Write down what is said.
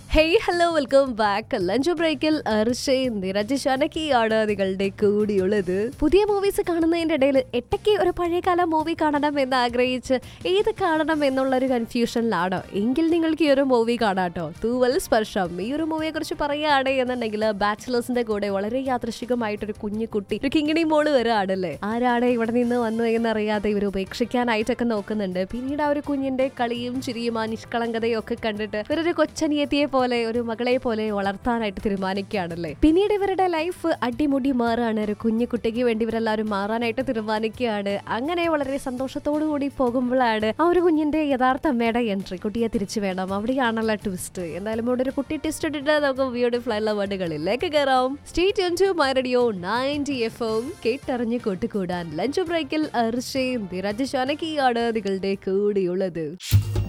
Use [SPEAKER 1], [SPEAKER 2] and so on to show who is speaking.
[SPEAKER 1] hey hello welcome back lunch ബ്രേക്കിൽ അർഷയും നിരജ് ഷനക്കിയാണ് നിങ്ങളുടെ കൂടിയുള്ളത് പുതിയ മൂവീസ് കാണുന്നതിന്റെ ഇടയിൽ എട്ടയ്ക്ക് ഒരു പഴയകാല മൂവി കാണണം എന്ന് ആഗ്രഹിച്ച് ഏത് കാണണം എന്നുള്ള ഒരു കൺഫ്യൂഷനിലാണോ എങ്കിൽ നിങ്ങൾക്ക് ഈ ഒരു മൂവി കാണാട്ടോ തൂവൽ സ്പർശം ഈ ഒരു മൂവിയെ കുറിച്ച് പറയുകയാണ് എന്നുണ്ടെങ്കിൽ ബാച്ചിലേഴ്സിന്റെ കൂടെ വളരെ യാദൃശികമായിട്ടൊരു കുഞ്ഞു കുട്ടി ഒരു കിങ്ങിണി മോള് വരാണല്ലേ ആരാണ് ഇവിടെ നിന്ന് വന്നു എന്നറിയാതെ ഇവർ ഉപേക്ഷിക്കാനായിട്ടൊക്കെ നോക്കുന്നുണ്ട് പിന്നീട് ആ ഒരു കുഞ്ഞിന്റെ കളിയും ചിരിയും ആ നിഷ്കളങ്കതയും ഒക്കെ കണ്ടിട്ട് ഇവരൊരു കൊച്ചനിയത്തിയെ പോലെ ഒരു മകളെ പോലെ വളർത്താനായിട്ട് തീരുമാനിക്കുകയാണല്ലേ പിന്നീട് ഇവരുടെ ലൈഫ് അടിമുടി മാറാണ് ഒരു കുഞ്ഞു കുട്ടിക്ക് വേണ്ടി ഇവരെല്ലാവരും മാറാനായിട്ട് തീരുമാനിക്കുകയാണ് അങ്ങനെ വളരെ സന്തോഷത്തോടു കൂടി പോകുമ്പോഴാണ് ആ ഒരു കുഞ്ഞിന്റെ യഥാർത്ഥ അമ്മയുടെ എൻട്രി കുട്ടിയെ തിരിച്ചു വേണം അവിടെയാണല്ലോ ട്വിസ്റ്റ് എന്തായാലും ഇവിടെ ഒരു കുട്ടി ട്വിസ്റ്റ് ഇട്ടിട്ട് നമുക്ക് ബ്യൂട്ടിഫുൾ ആയിട്ടുള്ള വേർഡുകളിലേക്ക് കയറാം state to my radio ninety F M കേട്ടറിഞ്ഞ് കൂട്ടുകൂടാൻ ലഞ്ച് ബ്രേക്കിൽ അർഷയും നിരജ് ഷാനക്കിയാണ് നിങ്ങളുടെ കൂടെയുള്ളത്